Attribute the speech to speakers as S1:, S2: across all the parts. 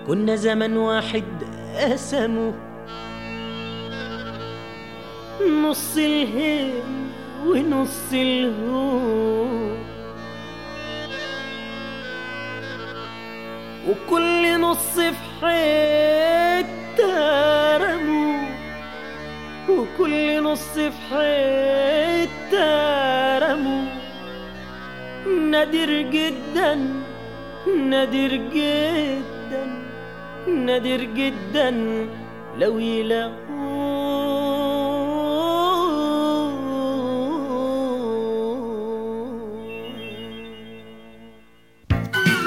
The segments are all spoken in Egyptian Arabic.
S1: كنا زمن واحد قسمه نص الهيل ونص الهو وكل نص في حتة رموا وكل نص في حتة رموا نادر جدا نادر جدا نادر جدا لو يلاقوه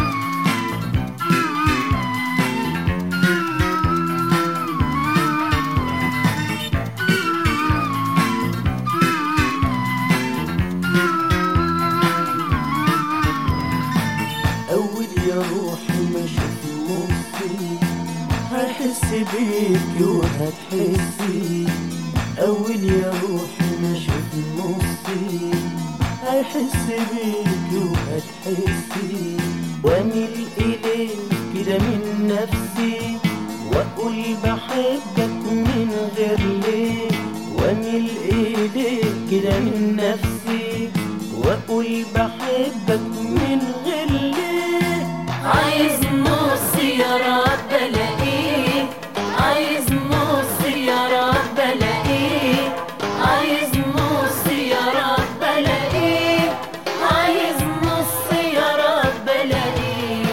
S1: أول يا روحي ما شفت مخي هحس بيك وهتحسي أول يا روحي ما شفت مخي هحس بيك وهتحسي واميل إليك كده من نفسي وأقول بحبك من غير ليه واميل إليك كده من نفسي وأقول بحبك من غير ليه
S2: عايز نص يا رب الاقيه عايز نص يا رب الاقيه عايز نص يا رب الاقيه عايز نص يا رب الاقيه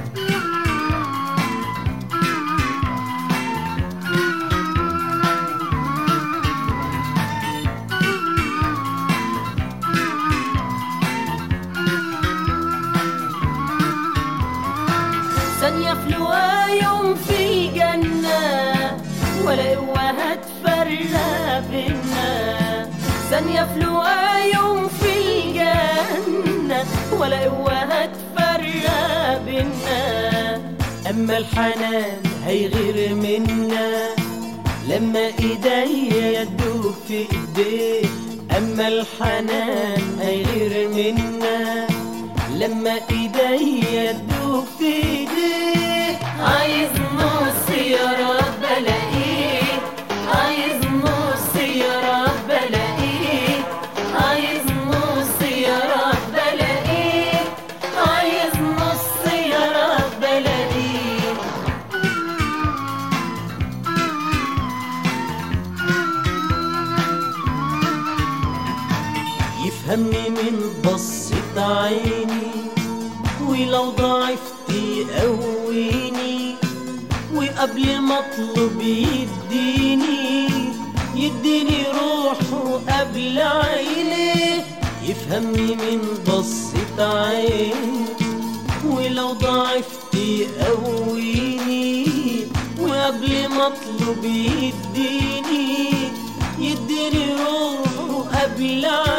S2: ثانية في لواء يوم في الجنة ولا قوة هتفرق بينا ثانية في لواء يوم في الجنة ولا قوة هتفرق بينا
S1: أما الحنان هيغير منا لما ايديا يدوب في ايديه أما الحنان هيغير منا لما ايديا يدوب في ايديه
S2: عايز نص يا رب الاقيه عايز نص يا رب الاقيه عايز نص يا رب الاقيه عايز نص يا رب الاقيه
S1: يفهمني من بصة عيني ولو ضعفت يقويني وقبل ما اطلب يديني يديني روحه قبل عيني يفهمني من بصة عيني ولو ضعفت يقويني وقبل ما اطلب يديني يديني روحه قبل عيني